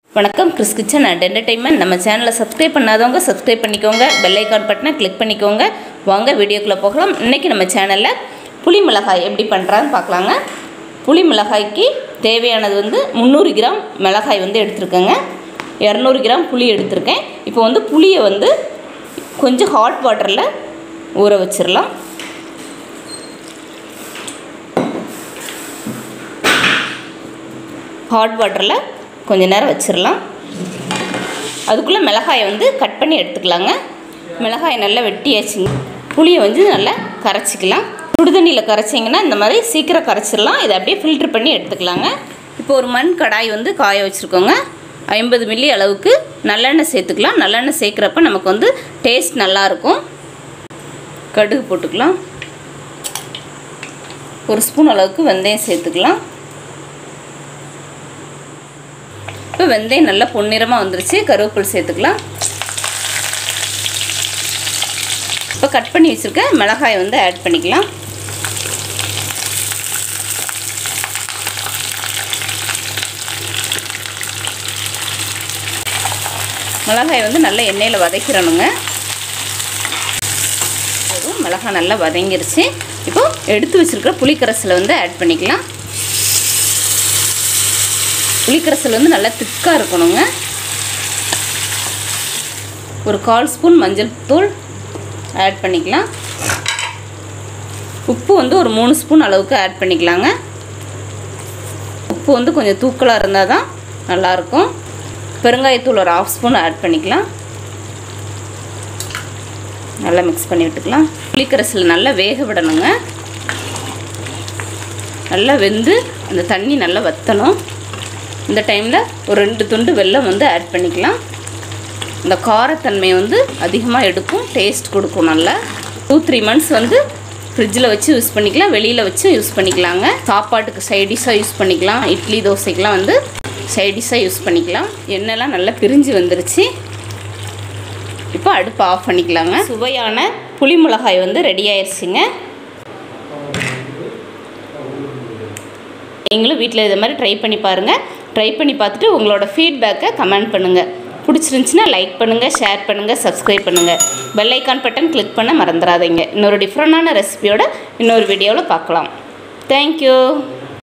வணக்கம் Chris kitchen and entertainment நம்ம சேனலை சப்ஸ்கிரைப் பண்ணாதவங்க சப்ஸ்கிரைப் பண்ணிக்கோங்க பெல் ஐக்கான் பட்டனை கிளிக் பண்ணிக்கோங்க வாங்க வீடியோக்குள்ளே போகலாம் இன்றைக்கி நம்ம சேனலில் புளி மிளகாய் எப்படி பண்ணுறான்னு பார்க்கலாங்க புளி மிளகாய்க்கு தேவையானது வந்து முந்நூறு கிராம் மிளகாய் வந்து எடுத்திருக்கேங்க இரநூறு கிராம் புளி எடுத்திருக்கேன் இப்போ வந்து புளியை வந்து கொஞ்சம் ஹாட் வாட்டரில் ஊற வச்சிடலாம் ஹாட் வாட்டரில் கொஞ்ச நேரம் வச்சிடலாம் அதுக்குள்ளே மிளகாயை வந்து கட் பண்ணி எடுத்துக்கலாங்க மிளகாயை நல்லா வெட்டியாச்சுங்க புளியை வந்து நல்லா கரைச்சிக்கலாம் சுடுதண்ணியில் கரைச்சிங்கன்னா இந்த மாதிரி சீக்கிரம் கரைச்சிடலாம் இதை அப்படியே ஃபில்ட்ரு பண்ணி எடுத்துக்கலாங்க இப்போ ஒரு மண் கடாய் வந்து காய வச்சுருக்கோங்க ஐம்பது மில்லி அளவுக்கு நல்லெண்ணெய் சேர்த்துக்கலாம் நல்லெண்ணெய் சேர்க்குறப்ப நமக்கு வந்து டேஸ்ட் நல்லாயிருக்கும் கடுகு போட்டுக்கலாம் ஒரு ஸ்பூன் அளவுக்கு வெந்தயம் சேர்த்துக்கலாம் இப்போ வெந்தயம் நல்லா பொன்னிறமாக வந்துருச்சு கருவேப்பில் சேர்த்துக்கலாம் இப்போ கட் பண்ணி வச்சுருக்க மிளகாயை வந்து ஆட் பண்ணிக்கலாம் மிளகாயை வந்து நல்லா எண்ணெயில் வதக்கிடணுங்க போதும் மிளகாய் நல்லா வதங்கிருச்சு இப்போ எடுத்து வச்சுருக்கிற புளிக்கரசில் வந்து ஆட் பண்ணிக்கலாம் புளிக்கரைசல் வந்து நல்லா திக்காக இருக்கணுங்க ஒரு கால் ஸ்பூன் மஞ்சள் தூள் ஆட் பண்ணிக்கலாம் உப்பு வந்து ஒரு மூணு ஸ்பூன் அளவுக்கு ஆட் பண்ணிக்கலாங்க உப்பு வந்து கொஞ்சம் தூக்கலாக இருந்தால் தான் நல்லாயிருக்கும் பெருங்காயத்தூள் ஒரு ஆஃப் ஸ்பூன் ஆட் பண்ணிக்கலாம் நல்லா மிக்ஸ் பண்ணி விட்டுக்கலாம் புளிக்கரைசல் நல்லா வேக விடணுங்க நல்லா வெந்து அந்த தண்ணி நல்லா வற்றணும் இந்த டைமில் ஒரு ரெண்டு துண்டு வெல்லம் வந்து ஆட் பண்ணிக்கலாம் இந்த காரத்தன்மை வந்து அதிகமாக எடுக்கும் டேஸ்ட் கொடுக்கும் நல்லா டூ த்ரீ மந்த்ஸ் வந்து ஃப்ரிட்ஜில் வச்சு யூஸ் பண்ணிக்கலாம் வெளியில் வச்சு யூஸ் பண்ணிக்கலாங்க சாப்பாட்டுக்கு சைடிஷாக யூஸ் பண்ணிக்கலாம் இட்லி தோசைக்கெலாம் வந்து சைடிஷாக யூஸ் பண்ணிக்கலாம் எண்ணெய்லாம் நல்லா பிரிஞ்சு வந்துருச்சு இப்போ அடுப்பு ஆஃப் பண்ணிக்கலாங்க சுவையான புளி மிளகாய் வந்து ரெடி ஆயிடுச்சுங்க நீங்களும் வீட்டில் இதை மாதிரி ட்ரை பண்ணி பாருங்கள் ட்ரை பண்ணி பார்த்துட்டு உங்களோட ஃபீட்பேக்கை கமெண்ட் பண்ணுங்கள் பிடிச்சிருந்துச்சின்னா லைக் பண்ணுங்கள் ஷேர் பண்ணுங்கள் சப்ஸ்கிரைப் பண்ணுங்கள் பெல் ஐக்கான் பட்டன் கிளிக் பண்ண மறந்துடாதீங்க இன்னொரு டிஃப்ரெண்டான ரெசிபியோட இன்னொரு வீடியோவில் பார்க்கலாம் தேங்க்யூ